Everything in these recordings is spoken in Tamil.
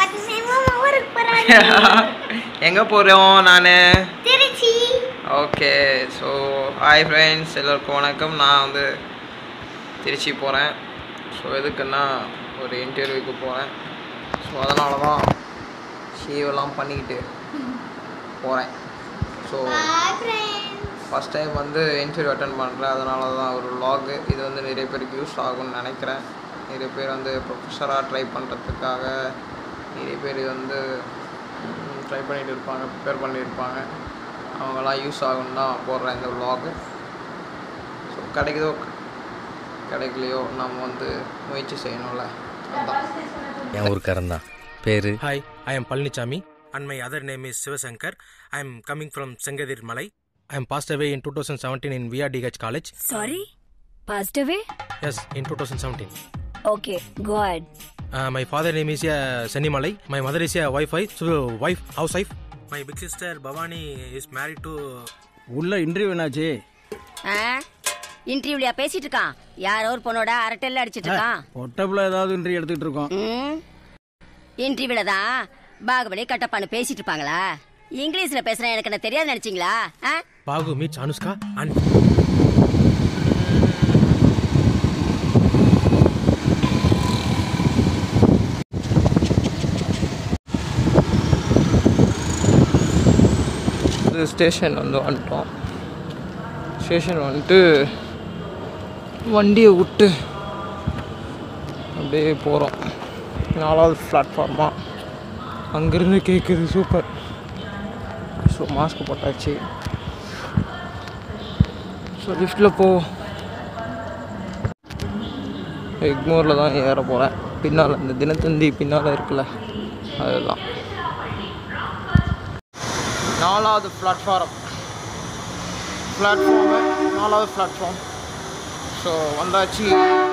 மாமா ஊருக்கு போறாங்க எங்கே போகிறோம் நான் Trichy okay so hi friends எல்லோருக்கும் வணக்கம் நான் வந்து திருச்சி போகிறேன் ஸோ எதுக்குன்னா ஒரு இன்டர்வியூக்கு போகிறேன் ஸோ அதனால தான் ஷேவெல்லாம் பண்ணிக்கிட்டு போகிறேன் so bye friends first time வந்து இன்டர்வியூ அட்டன் பண்ணுறேன் அதனால தான் ஒரு vlog இது வந்து நிறைய பேருக்கு யூஸ் ஆகும்னு நினைக்கிறேன் நிறைய பேர் வந்து ப்ரொஃபஸராக ட்ரை பண்ணுறதுக்காக நிறைய பேர் வந்து ட்ரை பண்ணிட்டு இருப்பாங்க ப்ரிப்பேர் பண்ணியிருப்பாங்க அவங்கெல்லாம் யூஸ் ஆகும்னு தான் போடுறேன் இந்த vlog ஸோ கிடைக்குதோ கிடைக்கலையோ நம்ம வந்து முயற்சி செய்யணும்ல அதான் என் ஊருக்காரன் தான் பேரு Hi, I am Palnichami and my other name is Sivasankar. I am coming from Sengadir Malai. I am passed away in 2017 in VRDH College. Sorry? Passed away? Yes, in 2017. Okay, go ahead. Uh, my father name is uh, Sani Malai. My mother is a wife, so wife, housewife. My big sister Bhavani is married to உள்ள இன்டர்வியூ என்னாச்சு ஆ இன்டர்வியூலயா பேசிட்டு இருக்கான் யாரோ ஒரு பொண்ணோட அரட்டல்ல அடிச்சிட்டு இருக்கான் ஒட்டப்புல ஏதாவது இன்டர்வியூ எடுத்துக்கிட்டு இருக்கோம் ம் இன்டர்வியூல தான் பாகுபலி கட்டப்பான்னு பேசிட்டு இருப்பாங்களா இங்கிலீஷ்ல பேசுறேன் எனக்கு என்ன தெரியாது நினைச்சீங்களா ஆ Bagu meets Anushka and இது ஸ்டேஷன் வந்து வந்துட்டோம் ஸ்டேஷன் வந்துட்டு வண்டியை விட்டு அப்படியே போகிறோம் நாலாவது பிளாட்ஃபார்மா அங்கேருந்து கேட்குது சூப்பர் ஸோ மாஸ்க் போட்டாச்சு ஸோ லிஃப்ட்டில் போ எக்மோரில் தான் ஏற போகிறேன் பின்னால் இந்த தினத்தந்தி பின்னால் இருக்குல்ல அதுதான் நாலாவது பிளாட்ஃபாரம் பிளாட்ஃபார்மு நாலாவது பிளாட்ஃபார்ம் ஸோ வந்தாச்சு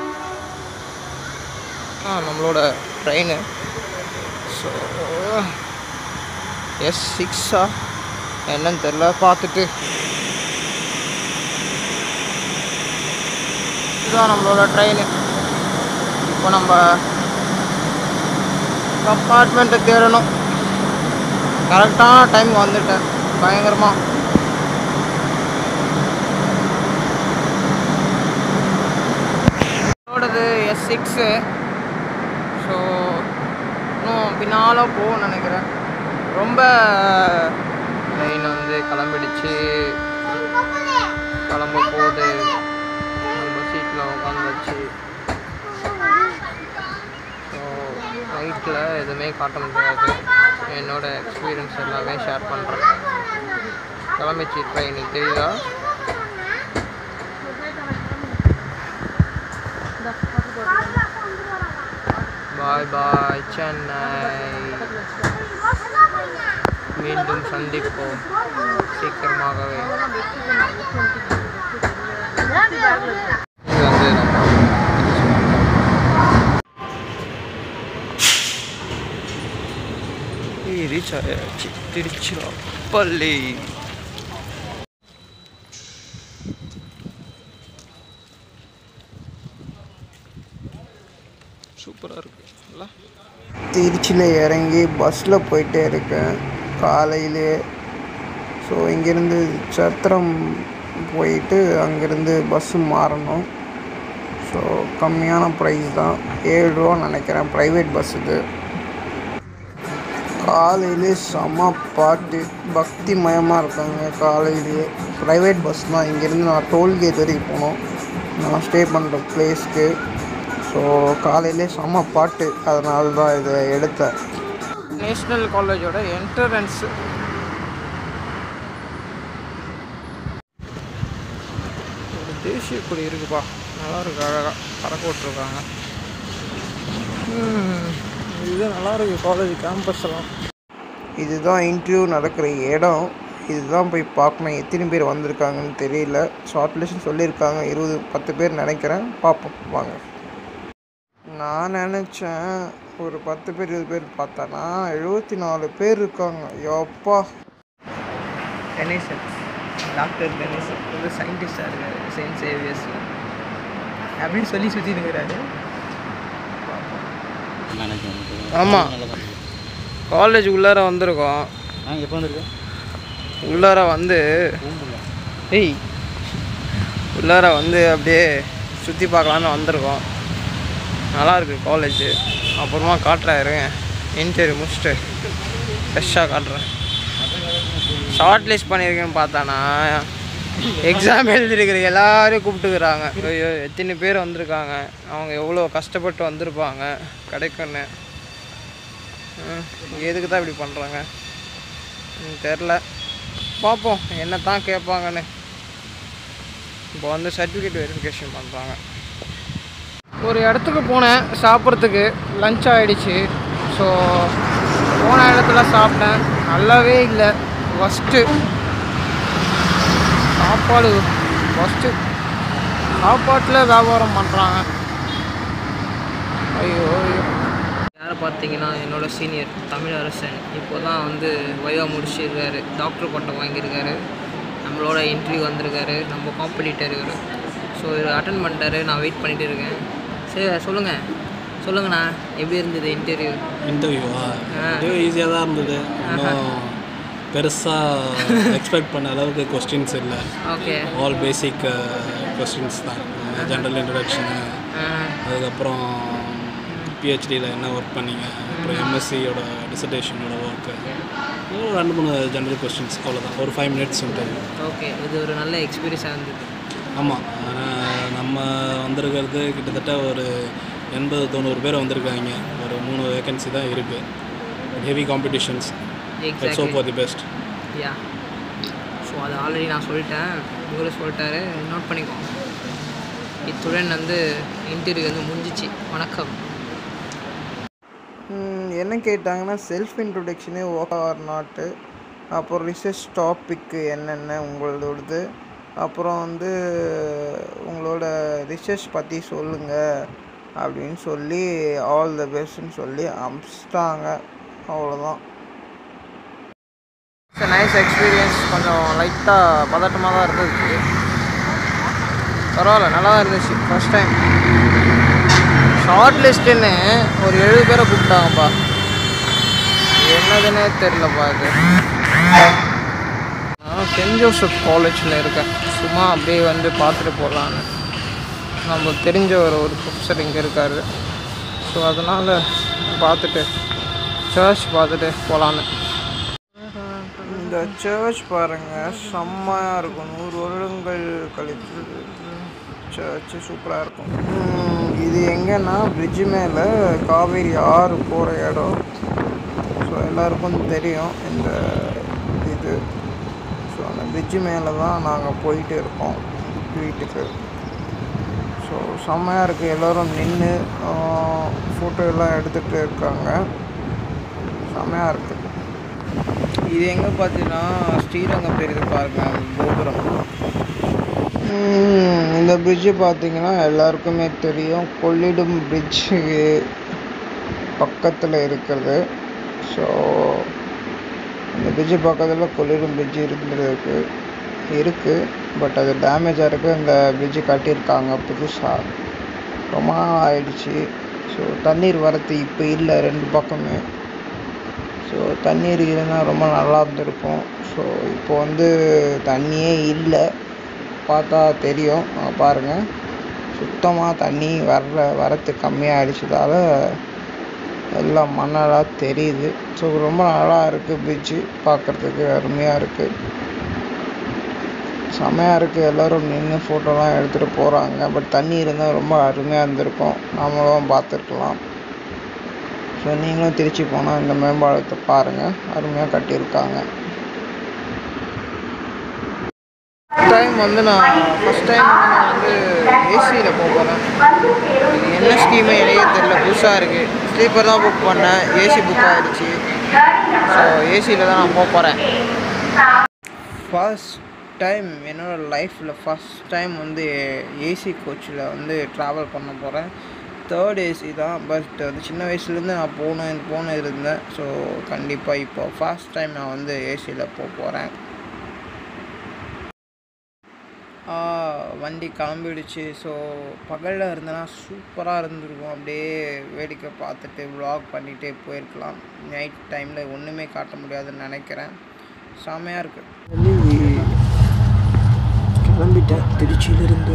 ஆ நம்மளோட ட்ரெயின் ஸோ எஸ் சிக்ஸா என்னன்னு தெரில பார்த்துட்டு இதுதான் நம்மளோட ட்ரெயின் இப்போ நம்ம கம்பார்ட்மெண்ட்டை தேடணும் கரெக்டான டைம் வந்துட்டேன் பயங்கரமாக என்னோடது எஸ் சிக்ஸு ஸோ இன்னும் பின்னால் போகும்னு நினைக்கிறேன் ரொம்ப ட்ரெயின் வந்து கிளம்பிடுச்சு கிளம்ப போகுது நம்ம சீட்டில் உட்காந்துச்சு ஸோ நைட்டில் எதுவுமே காட்ட முடியாது என்னோட எக்ஸ்பீரியன்ஸ் எல்லாமே ஷேர் பண்ணுறேன் கிளம்பிச்சு ட்ரெயின் தெரியுதா பாய் பாய் சென்னை மீண்டும் சந்திப்போம் சீக்கிரமாகவே இது வந்து நம்ம ரீச் ஆயாச்சு திருச்சிராப்பள்ளி சூப்பராக இருக்குல்ல திருச்சியில் இறங்கி பஸ்ஸில் போயிட்டே இருக்கேன் காலையிலே ஸோ இங்கேருந்து சத்திரம் போயிட்டு அங்கேருந்து பஸ்ஸு மாறணும் ஸோ கம்மியான ப்ரைஸ் தான் ஏழு ரூபா நினைக்கிறேன் ப்ரைவேட் பஸ் இது காலையிலே செம பாட்டு பக்தி மயமாக இருக்காங்க காலையிலேயே ப்ரைவேட் பஸ் தான் இங்கேருந்து நான் டோல்கேட் வரைக்கும் போனோம் நான் ஸ்டே பண்ணுற பிளேஸ்க்கு ஸோ காலையிலே செம பாட்டு அதனால தான் இதை எடுத்தேன் நேஷ்னல் காலேஜோட என்ட்ரன்ஸு ஒரு தேசிய கொடி இருக்குப்பா நல்லா இருக்கு அழகாக பறக்க விட்ருக்காங்க ம், இதுதான் நல்லா இருக்கு காலேஜ் கேம்பஸ் எல்லாம் இதுதான் இன்டர்வியூ நடக்கிற இடம் இதுதான் போய் பார்க்கணும் எத்தனை பேர் வந்திருக்காங்கன்னு தெரியல ஷார்ட் லிஸ்ட் சொல்லியிருக்காங்க இருபது பத்து பேர் நினைக்கிறேன் பார்ப்போம் வாங்க நான் நினச்சேன் ஒரு பத்து பேர் இருபது பேர் பார்த்தானா எழுபத்தி நாலு பேர் இருக்காங்க யோப்பா கணேசன் டாக்டர் கணேசன் வந்து சயின்டிஸ்டாக இருக்காரு செயின்ட் சேவியர்ஸில் அப்படின்னு சொல்லி சுற்றி இருக்கிறாரு ஆமாம் காலேஜ் உள்ளார வந்திருக்கோம் நாங்கள் எப்போ வந்திருக்கோம் உள்ளார வந்து ஏய் உள்ளார வந்து அப்படியே சுற்றி பார்க்கலான்னு வந்திருக்கோம் நல்லா இருக்கு காலேஜு அப்புறமா காட்டுறேன் இருங்க இன்டர்வியூ முடிச்சுட்டு ஃப்ரெஷ்ஷாக காட்டுறேன் ஷார்ட் லிஸ்ட் பண்ணியிருக்கேன்னு பார்த்தானா எக்ஸாம் எழுதிருக்கிற எல்லாரையும் கூப்பிட்டுக்கிறாங்க ஐயோ எத்தனை பேர் வந்திருக்காங்க அவங்க எவ்வளோ கஷ்டப்பட்டு வந்திருப்பாங்க கிடைக்குன்னு ம், எதுக்கு தான் இப்படி பண்ணுறாங்க தெரில பார்ப்போம் என்ன தான் கேட்பாங்கன்னு இப்போ வந்து சர்டிஃபிகேட் வெரிஃபிகேஷன் பண்ணுறாங்க ஒரு இடத்துக்கு போனேன் சாப்பிட்றதுக்கு லஞ்ச் ஆகிடுச்சு ஸோ போன இடத்துல சாப்பிட்டேன் நல்லாவே இல்லை ஃபஸ்ட்டு சாப்பாடு ஃபஸ்ட்டு சாப்பாட்டில் வியாபாரம் பண்ணுறாங்க ஐயோ ஐயோ யாரை பார்த்தீங்கன்னா என்னோட சீனியர் தமிழ் அரசன் இப்போ தான் வந்து வைவா முடிச்சிருக்காரு டாக்டர் பட்டம் வாங்கியிருக்காரு நம்மளோட இன்டர்வியூ வந்திருக்காரு நம்ம காம்படிட்டர் இவர் ஸோ இவர் அட்டன் பண்ணிட்டாரு நான் வெயிட் பண்ணிட்டு இருக்கேன் சரி சொல்லுங்கள் சொல்லுங்கண்ணா எப்படி இருந்தது இன்டர்வியூ இன்டர்வியூவா ஆ. இன்டர்வியூ ஈஸியாக தான் இருந்தது இன்னும் பெருசாக எக்ஸ்பெக்ட் பண்ண அளவுக்கு கொஸ்டின்ஸ் இல்லை ஓகே ஆல் பேசிக் கொஸ்டின்ஸ் தான் ஜென்ரல் இன்ட்ரடக்ஷனு அதுக்கப்புறம் பிஹெச்டியில் என்ன ஒர்க் பண்ணீங்க அப்புறம் எம்எஸ்சியோட டிசர்டேஷனோட ஒர்க்கு ரெண்டு மூணு ஜென்ரல் கொஸ்டின்ஸ் அவ்வளோதான் ஒரு ஃபைவ் மினிட்ஸ் இன்டர்வியூ ஓகே இது ஒரு நல்ல எக்ஸ்பீரியன்ஸாக இருந்தது ஆமாம் நம்ம வந்திருக்கிறது கிட்டத்தட்ட ஒரு எண்பது தொண்ணூறு பேர் வந்திருக்காங்க ஒரு மூணு வேகன்சி தான் இருக்குது heavy competitions let's hope for the best yeah so அது ஆல்ரெடி நான் சொல்லிட்டேன் இவரும் சொல்லிட்டாரு நோட் பண்ணிக்கோ இத்துடன் வந்து இன்டர்வியூ வந்து முடிஞ்சிச்சு வணக்கம் என்ன கேட்டாங்கன்னா செல்ஃப் இன்ட்ரொடக்ஷனே ஓகே ஆர் நாட்டு அப்புறம் ரிசர்ச் டாபிக்கு என்னென்ன உங்களோடது அப்புறம் வந்து உங்களோட ரிசர்ச் பற்றி சொல்லுங்கள் அப்படின்னு சொல்லி ஆல் த பெஸ்ட்னு சொல்லி அமிச்சிட்டாங்க அவ்வளோதான் இட்ஸ் நைஸ் எக்ஸ்பீரியன்ஸ் கொஞ்சம் லைட்டாக பதட்டமாக தான் இருந்துச்சு பரவாயில்ல நல்லா தான் இருந்துச்சு ஃபஸ்ட் டைம் ஷார்ட் லிஸ்ட்டுன்னு ஒரு எழுபது பேரை கூப்பிட்டாங்கப்பா என்னதுன்னே தெரிலப்பா இது நான் சென்ட் ஜோசப் காலேஜில் இருக்கேன் சும்மா அப்படியே வந்து பார்த்துட்டு போகலான்னு நம்ம தெரிஞ்ச ஒரு ஒரு ப்ரொஃபஸர் இங்கே இருக்கார் ஸோ அதனால் பார்த்துட்டு சர்ச் பார்த்துட்டு போகலான்னு இந்த சர்ச் பாருங்க செம்மையாக இருக்கும் நூறு வருடங்கள் கழித்து சர்ச்சு சூப்பராக இருக்கும் உம், இது எங்கன்னா பிரிட்ஜு மேலே காவேரி ஆறு போகிற இடம் ஸோ எல்லாருக்கும் தெரியும் இந்த இது ஸோ அந்த பிரிட்ஜு மேலே தான் நாங்கள் போயிட்டு இருக்கோம் வீட்டுக்கு ஸோ செம்மையாக இருக்குது எல்லோரும் நின்று ஃபோட்டோ எல்லாம் எடுத்துகிட்டு இருக்காங்க செம்மையாக இருக்குது இது எங்கே பார்த்தீங்கன்னா ஸ்ரீரங்கம் தெரியுது பாருங்க கோபுரம் ம், இந்த பிரிட்ஜு பார்த்தீங்கன்னா எல்லாருக்குமே தெரியும் கொள்ளிடம் பிரிட்ஜு பக்கத்தில் இருக்கிறது ஸோ இந்த பிரிட்ஜு பக்கத்தில் கொள்ளிடம் பிரிட்ஜு இருந்திருக்கு இருக்குது பட் அது டேமேஜாக இருக்குது இந்த பிரிட்ஜு கட்டியிருக்காங்க புதுசாக ரொம்ப நாள் ஆயிடுச்சு ஸோ தண்ணீர் வரத்து இப்போ இல்லை ரெண்டு பக்கமே ஸோ தண்ணீர் இருந்தால் ரொம்ப நல்லா இருந்திருக்கும் ஸோ இப்போ வந்து தண்ணியே இல்லை பார்த்தா தெரியும் அங்க பாருங்க சுத்தமாக தண்ணி வரல வரத்து கம்மியாகிடுச்சதால எல்லாம் மண்ணெல்லாம் தெரியுது ஸோ ரொம்ப நல்லா இருக்குது பீச்சு பார்க்குறதுக்கு அருமையாக இருக்குது செமையாக இருக்குது எல்லோரும் நின்று ஃபோட்டோலாம் எடுத்துகிட்டு போகிறாங்க பட் தண்ணி இருந்தால் ரொம்ப அருமையாக இருந்திருக்கும் நாமளும் பார்த்துருக்கலாம் ஸோ நீங்களும் திருச்சி போனால் இந்த மேம்பாலத்தை பாருங்கள் அருமையாக கட்டியிருக்காங்க டைம் வந்து நான் ஃபஸ்ட் டைம் நான் வந்து ஏசியில் போக போகிறேன் இது என்ன ஸ்கீமு எனக்கே தெரியல புதுசாக இருக்குது ஸ்லீப்பர் தான் புக் பண்ணேன் ஏசி புக் ஆகிடுச்சு ஸோ ஏசியில் தான் நான் போக போகிறேன் ஃபர்ஸ்ட் டைம் என்னோடய லைஃப்பில் ஃபஸ்ட் டைம் வந்து ஏசி கோச்சில் வந்து ட்ராவல் பண்ண போகிறேன் தேர்ட் ஏசி தான் பட் அது சின்ன வயசுலேருந்து நான் போகணும் போன இருந்தேன் ஸோ கண்டிப்பாக இப்போ ஃபர்ஸ்ட் டைம் நான் வந்து ஏசியில் போக போகிறேன் ஆ, வண்டி கிளம்பிடுச்சு ஸோ பகலில் இருந்தேன்னா சூப்பராக இருந்திருக்கும் அப்படியே வேடிக்கை பார்த்துட்டு vlog பண்ணிகிட்டே போயிருக்கலாம் நைட் டைமில் ஒன்றுமே காட்ட முடியாதுன்னு நினைக்கிறேன் செமையாக இருக்குது கிளம்பிட்டேன் திருச்சியிலிருந்து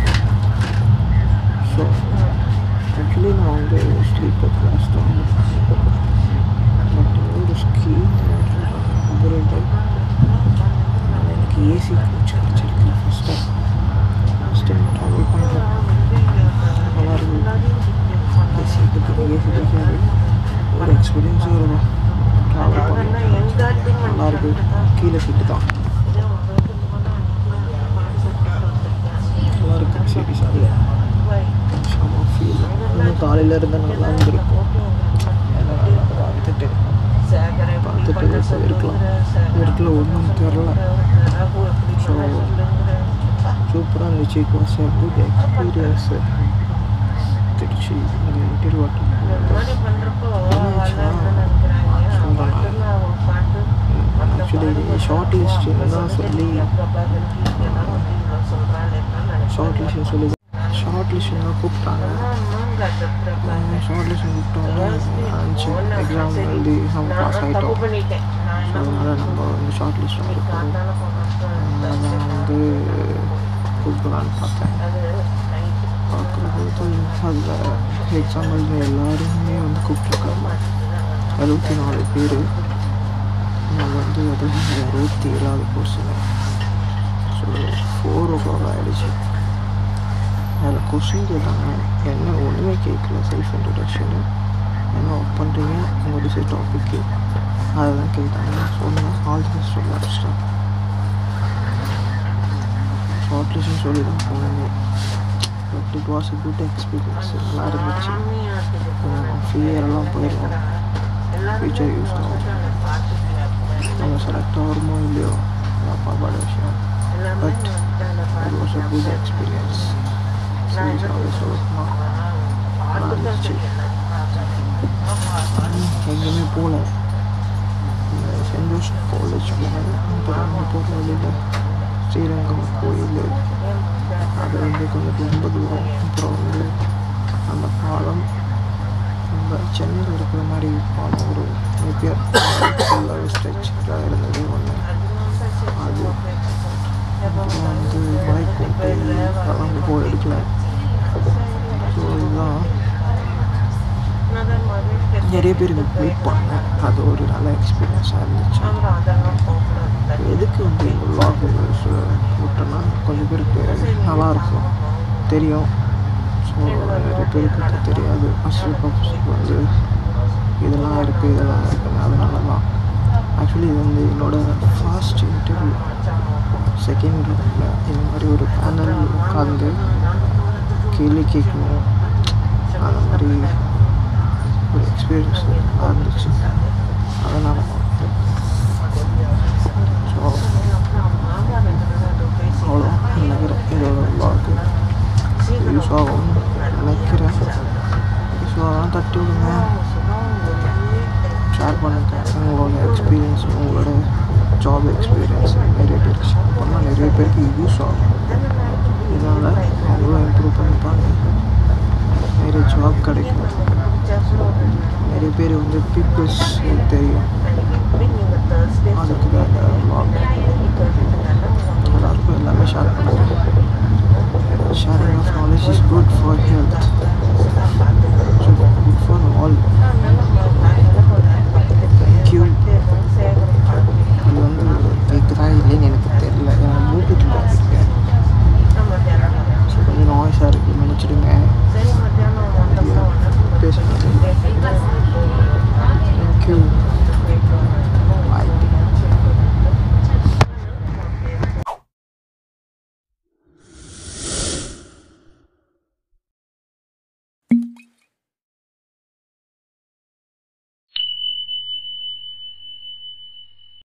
ஸோ ஆக்சுவலி நான் வந்து ஸ்லீப்பர் கிளாஸ் தான் பட் ஒரு ஸ்கீம் அப்ரேட் எனக்கு ஏசி கோச் கிடச்சிருக்கு first time first time travel பண்ணுறேன் நல்லா இருக்கு ஏசி பற்றி ஏசி பற்றி ஒரு எக்ஸ்பீரியன்ஸும் இருக்கும் ட்ராவல் பண்ணி நல்லா இருக்கு கீழே சீட்டு தான் நல்லா இருக்கு சரி சாரி செம ஃபீல் இன்னும் காலையில் இருந்து நல்லா இருந்திருக்கும் ஏன்னா பார்த்துட்டு பார்த்துட்டு போயிருக்கலாம் இடத்துல ஒன்றும் தெரில ஸோ சூப்பராக இருந்துச்சு it was a good experience Trichy இங்கே இன்டர்வியூ ஆக்சுவலி ஷார்ட் லிஸ்ட்டுன்னு தான் சொல்லி ஷார்ட் லிஸ்ட்னு சொல்லி ஷார்ட் லிஸ்ட்னு தான் கூப்பிட்டாங்க ஷார்ட் லிஸ்ட் கூப்பிட்டோன்னா அஞ்சு எக்ஸாம் எழுதி நம்ம பாஸ் ஆகிட்டோம் ஸோ அதனால் நம்ம வந்து ஷார்ட் லிஸ்ட் இருக்கோம் அதான் வந்து கூப்பிடலான்னு பார்த்தேன் பார்க்குறபோது அதில் எக்ஸாம் எழுதின எல்லாருமே வந்து கூப்பிட்ருக்காங்க எழுபத்தி நாலு பேர் நான் வந்து அது அறுபத்தி ஏழாவது கோர்ஸுங்க ஸோ ஃபோர் ஓ கிளாக் ஆகிடுச்சு அதில் கொஸ்டின் கேட்டாங்க என்ன ஒன்றுமே கேட்கல செல்ஃப் இன்ட்ரடக்ஷனு என்ன ஒர்க் பண்ணுறீங்க உங்கள் டிசைட் டாப்பிக்கு அதெல்லாம் கேட்டாங்க சொன்னேன் ஆல் தி பெஸ்ட் ஆரம்பிச்சிட்டேன் ஷார்ட் லிஸ்ட்னு சொல்லி தான் போனேங்க but it was a good experience நல்லா இருந்துச்சு ஃப்ரீயரெல்லாம் போயிடலாம் ஃபியூச்சர் யூஸ் ஆகும் நம்ம செலக்ட் ஆகிறோமோ இல்லையோ அதான் பாப்பாட விஷயம் but it was a good experience சீரியஸாகவே சொல்லணுமா நல்லா இருந்துச்சு எங்கேயுமே போகல சென்ட் ஜோசப் காலேஜ் போனேன் அப்புறம் அங்கே போகிற வழியில் ஸ்ரீரங்கம் கோயில் அது வந்து கொஞ்சம் ரொம்ப தூரம் அப்புறம் வந்து அந்த பாலம் நம்ம சென்னையில் இருக்கிற மாதிரி பாலம் ஒரு நெப்பியர் ஃபுல்லாக ஸ்ட்ரெச்சாக இருந்தது ஒன்று அது அப்புறம் வந்து மலைக்கோட்டை அதெல்லாம் போய் எடுக்கல ஸோ இதுதான் நிறைய பேர் மீட் பண்ணேன் அது ஒரு நல்ல எக்ஸ்பீரியன்ஸாக இருந்துச்சு எதுக்கு வந்து வ்ளாக் விட்டோன்னா கொஞ்சம் பேருக்கு நல்லாயிருக்கும் தெரியும் ஸோ நிறைய பேருக்கு அது தெரியாது ஃபஸ்ட்டு ஃபஸ்ட்டு வந்து இதெல்லாம் இருக்குது இதெல்லாம் இருக்குன்னு அதனால தான் ஆக்சுவலி இது வந்து என்னோடய ஃபர்ஸ்ட் இன்டர்வியூ செகண்ட் ரவுண்டில் இந்த மாதிரி ஒரு பேனல் உட்காந்து கேள்வி கேட்கணும் அந்த மாதிரி ஒரு எக்ஸ்பீரியன்ஸ் நல்லா இருந்துச்சு அதனால் ஸோ அவ்வளோ நினைக்கிறேன் இதோட விளாக்கு யூஸ் ஆகும்னு நினைக்கிறேன் யூஸ் ஆகலாம் தட்டி விடுங்க ஷேர் பண்ணுங்க உங்களோட எக்ஸ்பீரியன்ஸ் உங்களோட ஜாப் எக்ஸ்பீரியன்ஸ் நிறைய பேருக்கு ஷேர் பண்ணால் நிறைய பேருக்கு யூஸ் ஆகும் இதனால் அவங்களும் இம்ப்ரூவ் பண்ணிப்பாங்க நிறைய ஜாப் கிடைக்கும் நிறைய பேர் வந்து பீப்புள்ஸ் தெரியும் அதுக்கு தான் இந்த vlog. எல்லாருக்கும் எல்லாமே ஷேர் பண்ணுங்க sharing of knowledge is good for health so good for all